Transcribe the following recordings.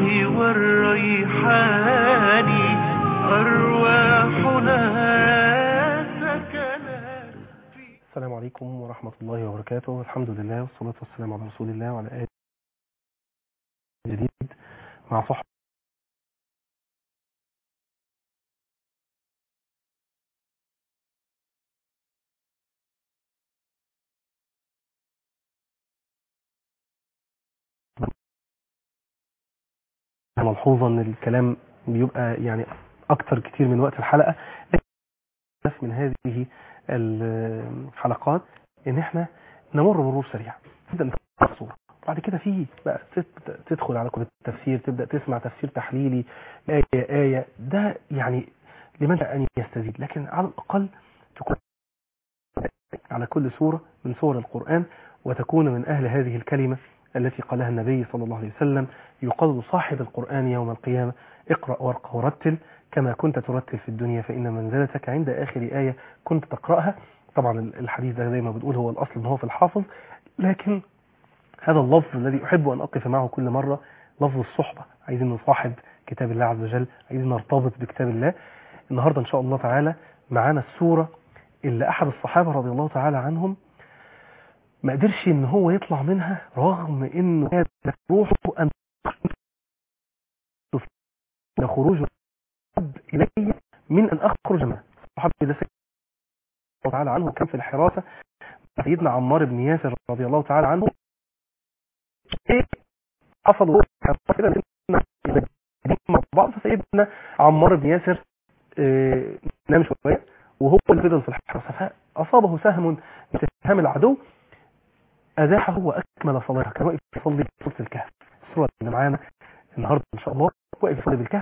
والريحان أرواحنا سكنت السلام عليكم ورحمة الله وبركاته الحمد لله والصلاة والسلام على رسول الله وعلى آله جديد مع صحبة ملحوظة ان الكلام بيبقى يعني اكتر كتير من وقت الحلقة لكن الهدف من هذه الحلقات ان احنا نمر مرور سريع نبدا نتابع الصورة بعد كده في بقى تت- تدخل على كتب التفسير تبدا تسمع تفسير تحليلي آية آية ده يعني لمن شاء ان يستزيد لكن على الاقل تكون على كل سورة من سور القرآن وتكون من أهل هذه الكلمة التي قالها النبي صلى الله عليه وسلم يقال صاحب القرآن يوم القيامة اقرأ وارقى ورتل كما كنت ترتل في الدنيا فإن منزلتك عند آخر آية كنت تقرأها طبعا الحديث ده زي ما بنقول هو الأصل ان هو في الحافظ لكن هذا اللفظ الذي أحب أن أقف معه كل مرة لفظ الصحبة عايزين نصاحب كتاب الله عز وجل عايزين نرتبط بكتاب الله النهاردة إن شاء الله تعالى معانا السورة اللي أحد الصحابة رضي الله تعالى عنهم ما قدرش ان هو يطلع منها رغم انه كانت روحه ان خروج أحب الي من ان اخرج منها الصحابي ده سيدنا الله تعالى عنه كان في الحراسه سيدنا عمار بن ياسر رضي الله تعالى عنه ايه حصل كده إن مع بعض فسيدنا عمار بن ياسر آه، نام شويه وهو اللي فضل في الحراسه فاصابه سهم من سهام العدو أزاحه وأكمل صلاته كان واقف يصلي بسورة الكهف السورة اللي معانا النهاردة إن شاء الله واقف يصلي بالكهف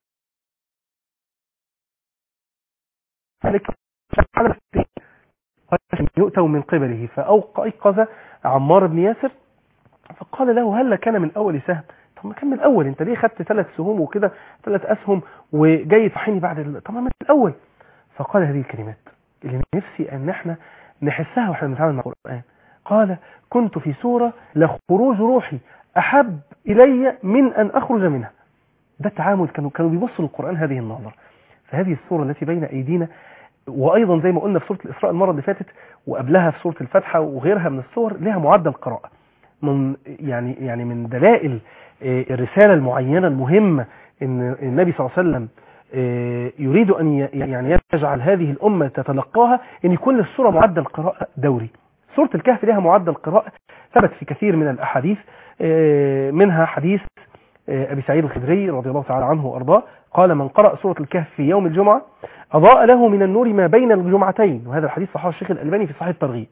ذلك على عشان يؤتوا من قبله فأيقظ عمار بن ياسر فقال له هل كان من أول سهم طب ما كان من الأول أنت ليه خدت ثلاث سهوم وكده ثلاث أسهم وجاي تصحيني بعد ال- طب ما من الأول فقال هذه الكلمات اللي نفسي أن احنا نحسها واحنا بنتعامل مع القرآن قال كنت في سورة لخروج روحي أحب إلي من أن أخرج منها ده التعامل كانوا كانوا بيبصوا للقرآن هذه النظرة فهذه السورة التي بين أيدينا وأيضا زي ما قلنا في سورة الإسراء المرة اللي فاتت وقبلها في سورة الفاتحة وغيرها من السور لها معدل قراءة من يعني يعني من دلائل آه، الرسالة المعينة المهمة ان النبي صلى الله عليه وسلم آه، يريد ان ي- يعني يجعل هذه الامه تتلقاها ان يكون للسوره معدل قراءه دوري. سوره الكهف لها معدل قراءه ثبت في كثير من الاحاديث آه، منها حديث آه، ابي سعيد الخدري رضي الله تعالى عنه وارضاه قال من قرأ سورة الكهف في يوم الجمعة أضاء له من النور ما بين الجمعتين وهذا الحديث صححه الشيخ الألباني في صحيح الترغيب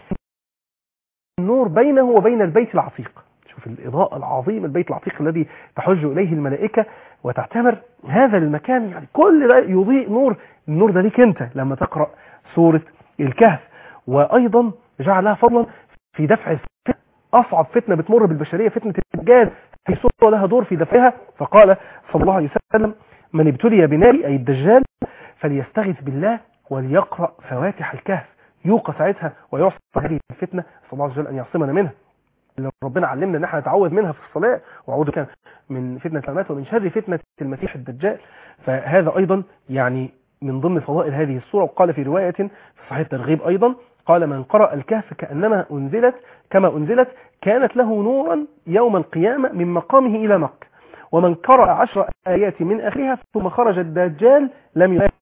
النور بينه وبين البيت العتيق شوف الإضاءة العظيم البيت العتيق الذي تحج إليه الملائكة وتعتبر هذا المكان يعني كل ده يضيء نور النور ده ليك أنت لما تقرأ سورة الكهف وأيضا جعلها فضلا في دفع الفتنة أصعب فتنة بتمر بالبشرية فتنة الدجال في سورة لها دور في دفعها فقال صلى الله عليه وسلم من ابتلي بنار أي الدجال فليستغيث بالله وليقرأ فواتح الكهف يوقى ساعتها ويعصى هذه الفتنة صلى الله عز وجل أن يعصمنا منها اللي ربنا علمنا ان احنا نتعوذ منها في الصلاة وأعوذ بك من فتنة الموت ومن شر فتنة المسيح الدجال فهذا أيضا يعني من ضمن فضائل هذه السورة وقال في رواية في صحيح الترغيب أيضا قال من قرأ الكهف كأنما أنزلت كما أنزلت كانت له نورا يوم القيامة من مقامه إلى مكة ومن قرأ عشر آيات من آخرها ثم خرج الدجال لم يفهم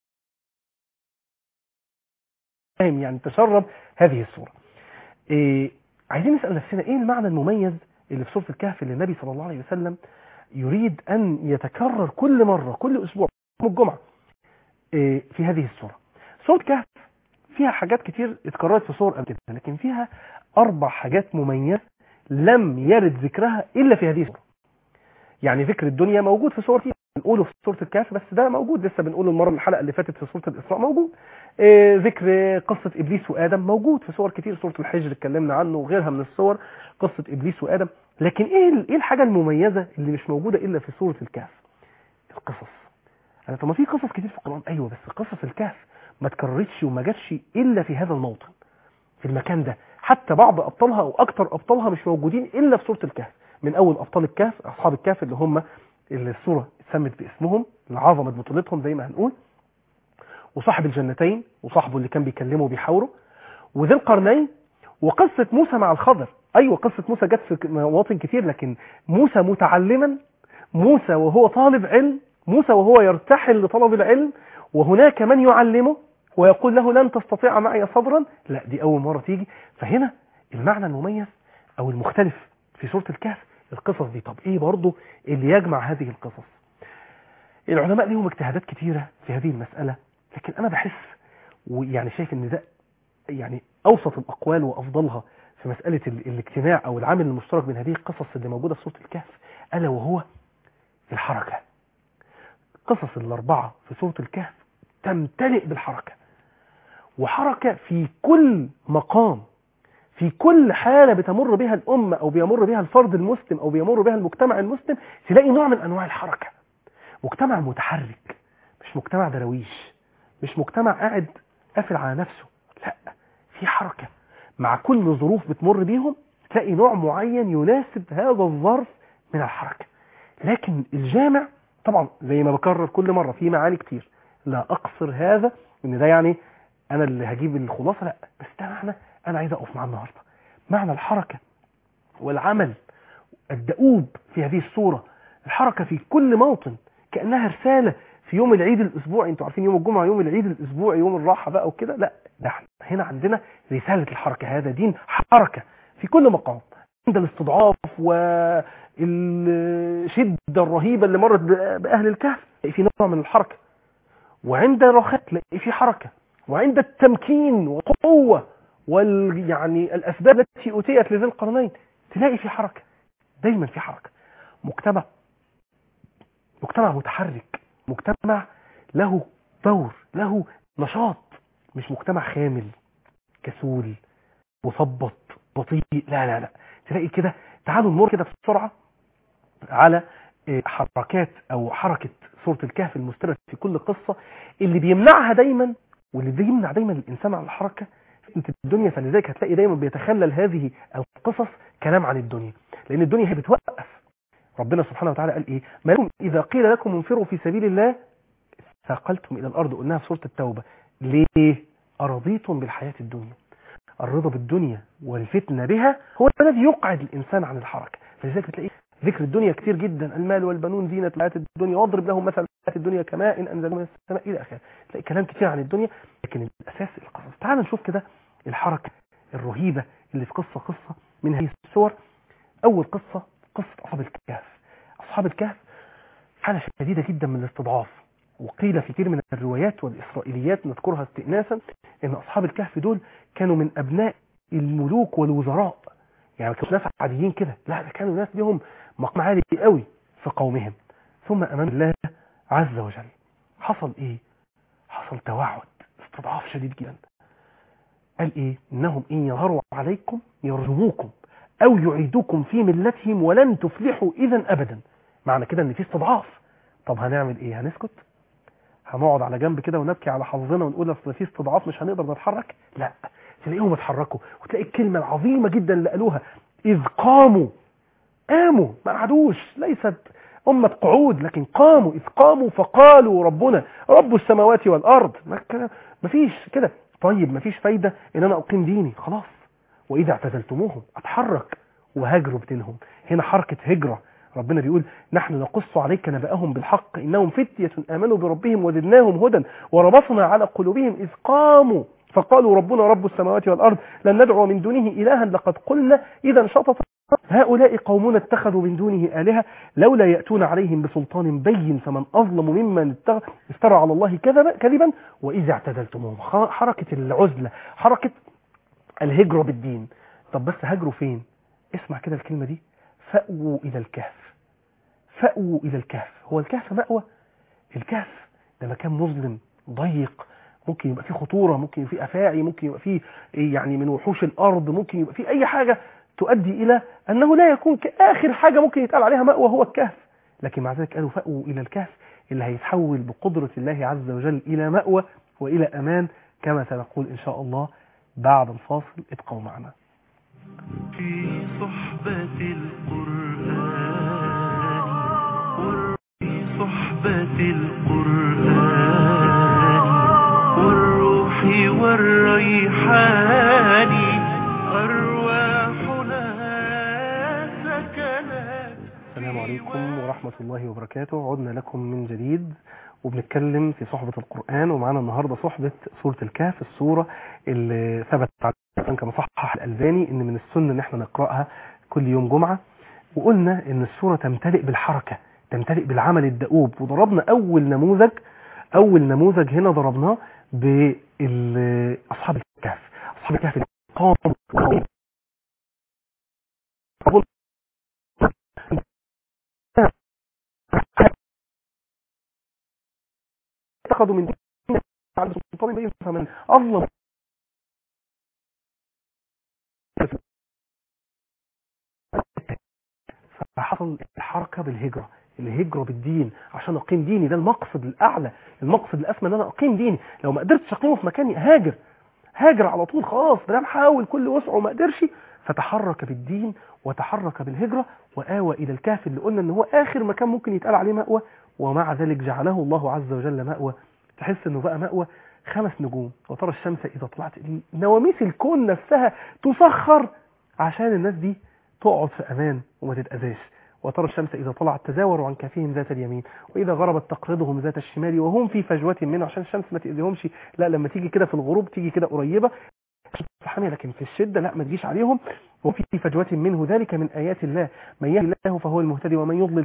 يعني تشرب هذه السورة إيه عايزين نسأل نفسنا ايه المعنى المميز اللي في سورة الكهف اللي النبي صلى الله عليه وسلم يريد ان يتكرر كل مرة كل اسبوع يوم الجمعة إيه في هذه السورة سورة الكهف فيها حاجات كتير اتكررت في سور قبل كده لكن فيها اربع حاجات مميزة لم يرد ذكرها الا في هذه السورة يعني ذكر الدنيا موجود في سورة بنقوله في سورة الكهف بس ده موجود لسه بنقوله المرة الحلقة اللي فاتت في سورة الإسراء موجود إيه ذكر قصة إبليس وآدم موجود في سور كتير سورة الحجر اتكلمنا عنه وغيرها من الصور قصة إبليس وآدم لكن إيه إيه الحاجة المميزة اللي مش موجودة إلا في سورة الكهف القصص أنا طب ما في قصص كتير في القرآن أيوة بس قصص الكهف ما تكررتش وما جاتش إلا في هذا الموطن في المكان ده حتى بعض أبطالها أو أكتر أبطالها مش موجودين إلا في سورة الكهف من أول أبطال الكهف أصحاب الكهف اللي هم اللي السورة اتسمت باسمهم لعظمة بطولتهم زي ما هنقول وصاحب الجنتين وصاحبه اللي كان بيكلمه وبيحاوره وذي القرنين وقصة موسى مع الخضر أيوة قصة موسى جت في مواطن كتير لكن موسى متعلما موسى وهو طالب علم موسى وهو يرتحل لطلب العلم وهناك من يعلمه ويقول له لن تستطيع معي صبرا لا دي أول مرة تيجي فهنا المعنى المميز أو المختلف في سورة الكهف القصص دي طب إيه برضو اللي يجمع هذه القصص العلماء ليهم اجتهادات كتيرة في هذه المسألة لكن أنا بحس ويعني شايف ان ده يعني أوسط الأقوال وأفضلها في مسألة ال- الاجتماع أو العامل المشترك بين هذه القصص اللي موجودة في سورة الكهف ألا وهو الحركة قصص الأربعة في سورة الكهف تمتلئ بالحركة وحركة في كل مقام في كل حالة بتمر بها الأمة أو بيمر بها الفرد المسلم أو بيمر بها المجتمع المسلم تلاقي نوع من أنواع الحركة مجتمع متحرك مش مجتمع درويش مش مجتمع قاعد قافل على نفسه لا في حركة مع كل ظروف بتمر بيهم تلاقي نوع معين يناسب هذا الظرف من الحركة لكن الجامع طبعا زي ما بكرر كل مرة في معاني كتير لا أقصر هذا ان ده يعني انا اللي هجيب الخلاصة لا بس ده معنى انا عايز اقف معاه النهاردة معنى الحركة والعمل الدؤوب في هذه الصورة الحركة في كل موطن كأنها رسالة في يوم العيد الأسبوعي انتوا عارفين يوم الجمعة يوم العيد الأسبوعي يوم الراحة بقى وكده لا ده احنا هنا عندنا رسالة الحركة هذا دين حركة في كل مقام عند الاستضعاف والشدة الرهيبة اللي مرت بأهل الكهف تلاقي في نوع من الحركة وعند الرخاء تلاقي في حركة وعند التمكين والقوة وال يعني الأسباب التي أتيت لذي القرنين تلاقي في حركة دايما في حركة مجتمع مجتمع متحرك مجتمع له دور له نشاط مش مجتمع خامل كسول مثبط بطيء لا لا لا تلاقي كده تعالوا نمر كده بسرعة على إيه، حركات او حركة سورة الكهف المستند في كل قصة اللي بيمنعها دايما واللي بيمنع دايما الانسان عن الحركة انت الدنيا فلذلك هتلاقي دايما بيتخلل هذه القصص كلام عن الدنيا لان الدنيا هي بتوقف ربنا سبحانه وتعالى قال ايه ما لكم اذا قيل لكم انفروا في سبيل الله ثاقلتم الى الارض قلناها في سورة التوبة ليه ارضيتم بالحياة الدنيا الرضا بالدنيا والفتنة بها هو الذي يقعد الإنسان عن الحركة فلذلك بتلاقيه ذكر الدنيا كتير جدا المال والبنون زينة الحياة الدنيا واضرب لهم مثل الحياة الدنيا كماء إن أنزل من السماء إلى آخره تلاقي كلام كتير عن الدنيا لكن الأساس القصص تعال نشوف كده الحركة الرهيبة اللي في قصة قصة من هذه السور أول قصة قصة أصحاب الكهف أصحاب الكهف حالة شديدة جدا من الاستضعاف وقيل في كثير من الروايات والإسرائيليات نذكرها استئناسا ان اصحاب الكهف دول كانوا من ابناء الملوك والوزراء يعني ما كانوش ناس عاديين كده لا ده كانوا ناس لهم مقام عالي قوي في قومهم ثم امام الله عز وجل حصل ايه حصل توعد استضعاف شديد جدا قال ايه انهم ان يظهروا عليكم يرجموكم او يعيدوكم في ملتهم ولن تفلحوا اذا ابدا معنى كده ان في استضعاف طب هنعمل ايه هنسكت هنقعد على جنب كده ونبكي على حظنا ونقول اصل في استضعاف مش هنقدر نتحرك لا تلاقيهم اتحركوا وتلاقي الكلمة العظيمة جدا اللي قالوها إذ قاموا قاموا ما قعدوش ليست أمة قعود لكن قاموا إذ قاموا فقالوا ربنا رب السماوات والأرض ما فيش كده طيب ما فيش فايدة إن أنا أقيم ديني خلاص وإذا اعتزلتموهم أتحرك وهاجروا بدينهم هنا حركة هجرة ربنا بيقول نحن نقص عليك نبأهم بالحق إنهم فتية آمنوا بربهم وزدناهم هدى وربطنا على قلوبهم إذ قاموا فقالوا ربنا رب السماوات والأرض لن ندعو من دونه إلها لقد قلنا إذا شطط هؤلاء قومون اتخذوا من دونه آلهة لولا يأتون عليهم بسلطان بين فمن أظلم ممن افترى على الله كذبا كذبا وإذا اعتزلتموهم حركة العزلة حركة الهجرة بالدين طب بس هاجروا فين اسمع كده الكلمة دي فأووا إلى الكهف فأووا إلى الكهف هو الكهف مأوى الكهف ده مكان مظلم ضيق ممكن يبقى فيه خطورة ممكن يبقى فيه أفاعي ممكن يبقى فيه يعني من وحوش الأرض ممكن يبقى فيه أي حاجة تؤدي إلى أنه لا يكون آخر حاجة ممكن يتقال عليها مأوى هو الكهف لكن مع ذلك قالوا فأووا إلى الكهف اللي هيتحول بقدرة الله عز وجل إلى مأوى وإلى أمان كما سنقول إن شاء الله بعد الفاصل ابقوا معنا في صحبة القرآن والريحان أرواحنا سكنت السلام عليكم ورحمة الله وبركاته عدنا لكم من جديد وبنتكلم في صحبة القرآن ومعنا النهاردة صحبة سورة الكهف السورة اللي ثبت على كما صحح الألباني إن من السنة إن احنا نقرأها كل يوم جمعة وقلنا إن السورة تمتلئ بالحركة تمتلئ بالعمل الدؤوب وضربنا أول نموذج أول نموذج هنا ضربناه بأصحاب الكهف أصحاب الكهف اللي قاموا وقاموا. اتخذوا من دين على السلطان بين فمن أظلم فحصل الحركة بالهجرة الهجرة بالدين عشان أقيم ديني ده المقصد الأعلى المقصد الأسمى أن أنا أقيم ديني لو ما قدرتش أقيمه في مكاني هاجر هاجر على طول خلاص بنام حاول كل وسعه وما قدرش فتحرك بالدين وتحرك بالهجرة وآوى إلى الكهف اللي قلنا أنه هو آخر مكان ممكن يتقال عليه مأوى ومع ذلك جعله الله عز وجل مأوى تحس أنه بقى مأوى خمس نجوم وترى الشمس إذا طلعت نواميس الكون نفسها تسخر عشان الناس دي تقعد في أمان وما تتأذاش وترى الشمس إذا طلعت تزاوروا عن كافهم ذات اليمين وإذا غربت تقرضهم ذات الشمال وهم في فجوة منه عشان الشمس ما تأذيهمش لا لما تيجي كده في الغروب تيجي كده قريبة حامية لكن في الشدة لا ما تجيش عليهم وفي فجوة منه ذلك من آيات الله من يهدي الله فهو المهتدي ومن يضلل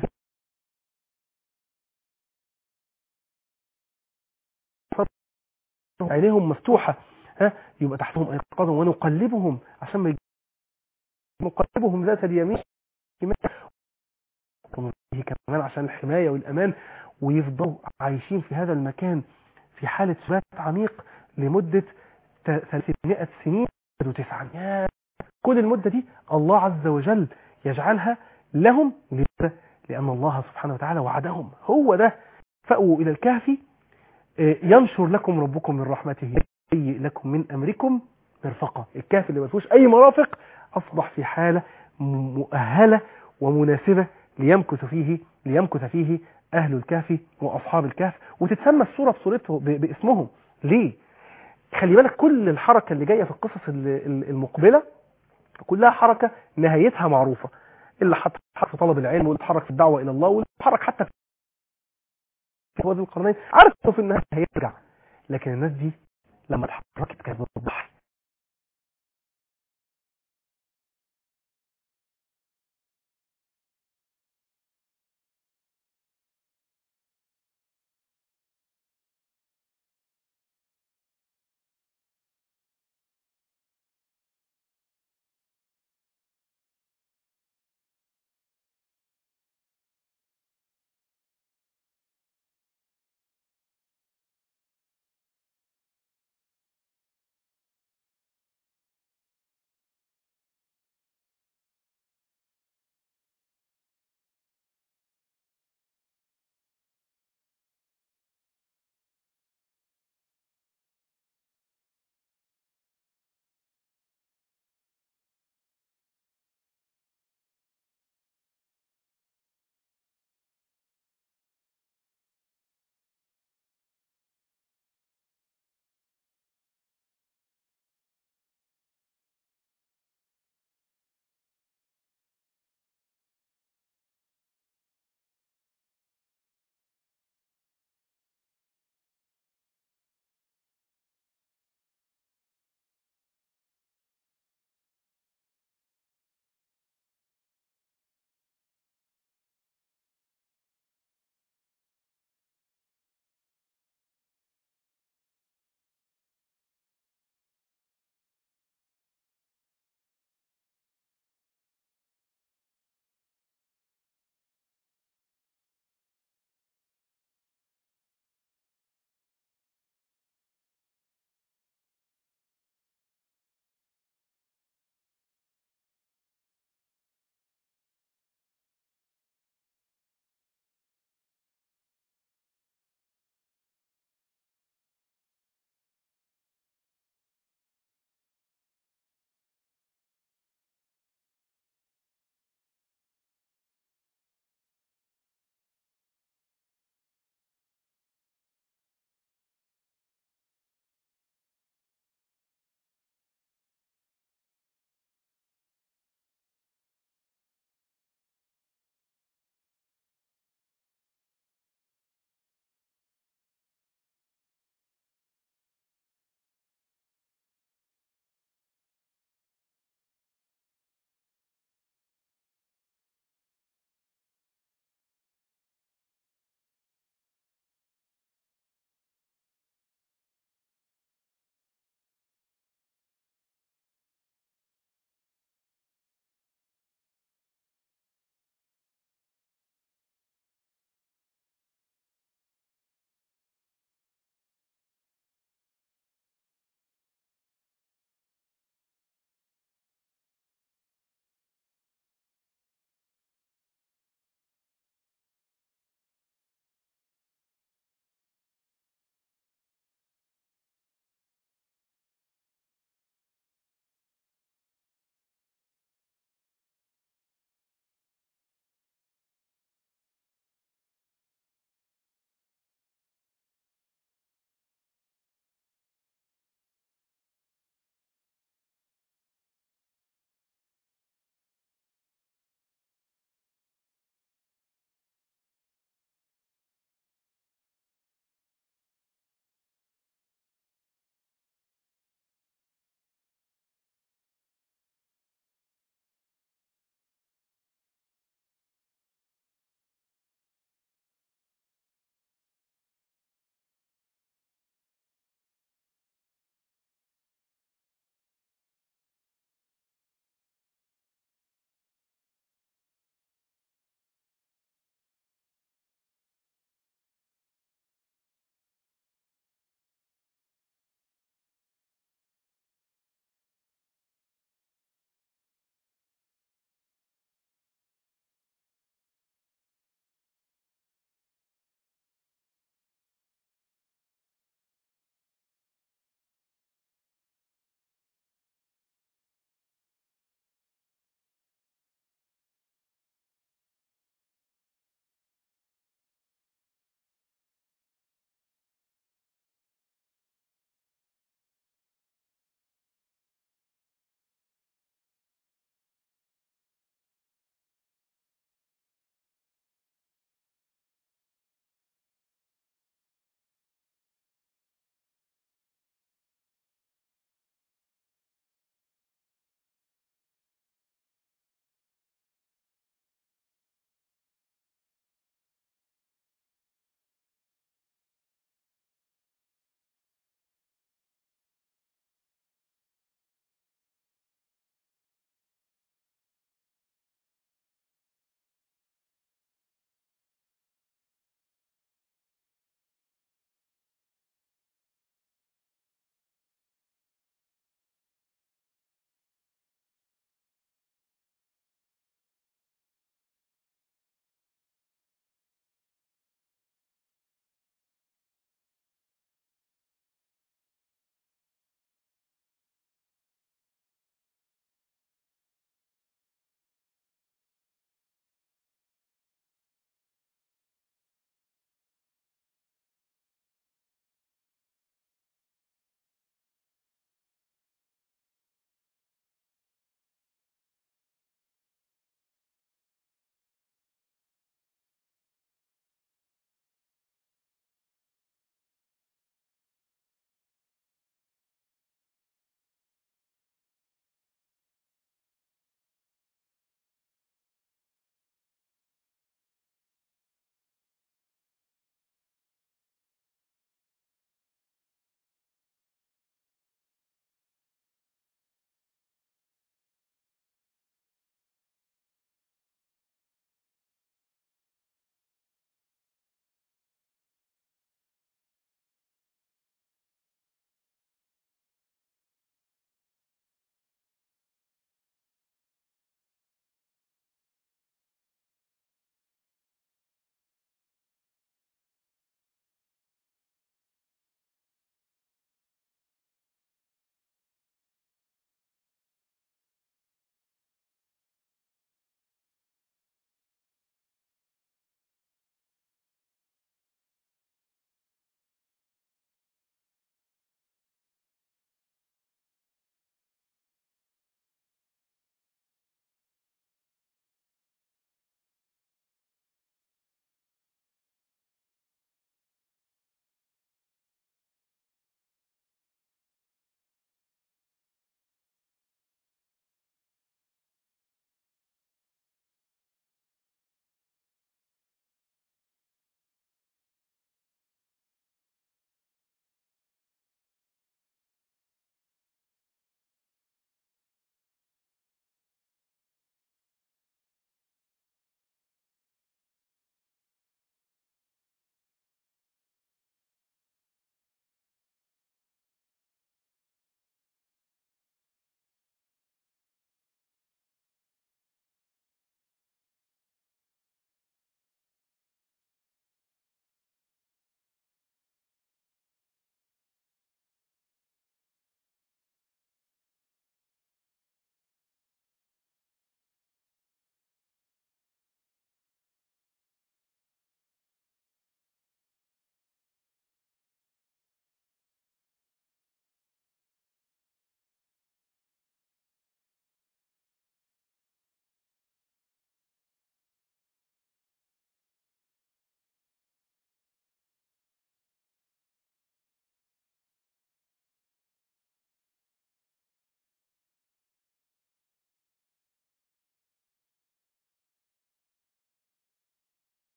عينيهم مفتوحة ها يبقى تحتهم أيقاظا ونقلبهم عشان ما يجي- نقلبهم ذات اليمين فيه كمان عشان الحماية والأمان ويفضلوا عايشين في هذا المكان في حالة سبات عميق لمدة ت- 300 سنين وتسعا يا كل المدة دي الله عز وجل يجعلها لهم لماذا؟ لأن الله سبحانه وتعالى وعدهم هو ده فأووا إلى الكهف آه، ينشر لكم ربكم من رحمته يهيئ لكم من أمركم مرفقة الكهف اللي ما فيهوش أي مرافق أصبح في حالة م- مؤهلة ومناسبة ليمكث فيه ليمكث فيه أهل الكهف وأصحاب الكهف وتتسمى السورة بصورته ب- باسمهم ليه؟ خلي بالك كل الحركة اللي جاية في القصص ال- ال- المقبلة كلها حركة نهايتها معروفة اللي حط حط في طلب العلم واللي اتحرك في الدعوة إلى الله واللي اتحرك حتى في وادي القرنين عارف إنه في النهاية هيرجع لكن الناس دي لما اتحركت كانت بتضحي